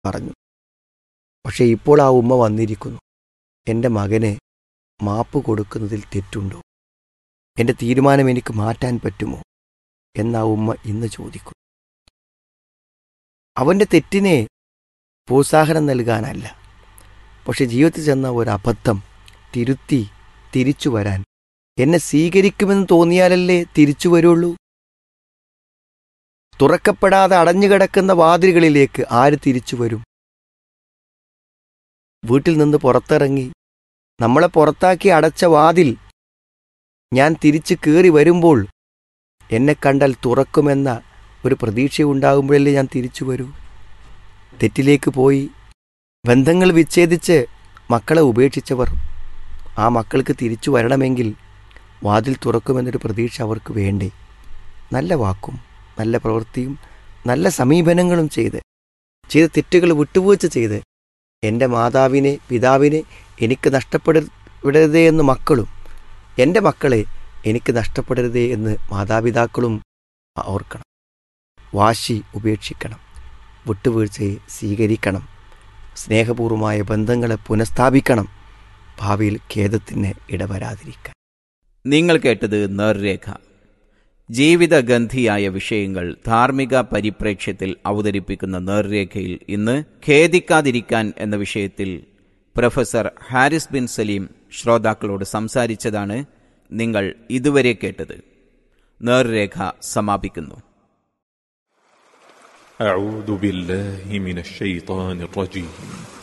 പറഞ്ഞു പക്ഷേ ഇപ്പോൾ ആ ഉമ്മ വന്നിരിക്കുന്നു എൻ്റെ മകന് മാപ്പ് കൊടുക്കുന്നതിൽ തെറ്റുണ്ടോ എൻ്റെ തീരുമാനം എനിക്ക് മാറ്റാൻ പറ്റുമോ എന്ന ആ ഉമ്മ ഇന്ന് ചോദിക്കും അവൻ്റെ തെറ്റിനെ പ്രോത്സാഹനം നൽകാനല്ല പക്ഷെ ജീവിതത്തിൽ ചെന്ന ഒരു അബദ്ധം തിരുത്തി തിരിച്ചു വരാൻ എന്നെ സ്വീകരിക്കുമെന്ന് തോന്നിയാലല്ലേ തിരിച്ചു വരുള്ളൂ തുറക്കപ്പെടാതെ അടഞ്ഞുകിടക്കുന്ന വാതിലുകളിലേക്ക് ആര് തിരിച്ചു വരും വീട്ടിൽ നിന്ന് പുറത്തിറങ്ങി നമ്മളെ പുറത്താക്കി അടച്ച വാതിൽ ഞാൻ തിരിച്ചു കയറി വരുമ്പോൾ എന്നെ കണ്ടാൽ തുറക്കുമെന്ന ഒരു പ്രതീക്ഷയുണ്ടാകുമ്പോഴല്ലേ ഞാൻ തിരിച്ചു വരൂ തെറ്റിലേക്ക് പോയി ബന്ധങ്ങൾ വിച്ഛേദിച്ച് മക്കളെ ഉപേക്ഷിച്ചവർ ആ മക്കൾക്ക് തിരിച്ചു വരണമെങ്കിൽ വാതിൽ തുറക്കുമെന്നൊരു പ്രതീക്ഷ അവർക്ക് വേണ്ടേ നല്ല വാക്കും നല്ല പ്രവൃത്തിയും നല്ല സമീപനങ്ങളും ചെയ്ത് ചെയ്ത തെറ്റുകൾ വിട്ടുവീഴ്ച ചെയ്ത് എൻ്റെ മാതാവിനെ പിതാവിനെ എനിക്ക് നഷ്ടപ്പെടരുതേ എന്ന് മക്കളും എൻ്റെ മക്കളെ എനിക്ക് നഷ്ടപ്പെടരുതേ എന്ന് മാതാപിതാക്കളും ഓർക്കണം വാശി ഉപേക്ഷിക്കണം വിട്ടുവീഴ്ചയെ സ്വീകരിക്കണം സ്നേഹപൂർവമായ ബന്ധങ്ങളെ പുനഃസ്ഥാപിക്കണം ഭാവിയിൽ ഖേദത്തിന് ഇടവരാതിരിക്കാൻ നിങ്ങൾ കേട്ടത് നേർരേഖ ജീവിതഗന്ധിയായ വിഷയങ്ങൾ ധാർമ്മിക പരിപ്രേക്ഷ്യത്തിൽ അവതരിപ്പിക്കുന്ന നേർരേഖയിൽ ഇന്ന് ഖേദിക്കാതിരിക്കാൻ എന്ന വിഷയത്തിൽ പ്രൊഫസർ ഹാരിസ് ബിൻ സലീം ശ്രോതാക്കളോട് സംസാരിച്ചതാണ് നിങ്ങൾ ഇതുവരെ കേട്ടത് നേർരേഖ സമാപിക്കുന്നു أعوذ بالله من الشيطان الرجيم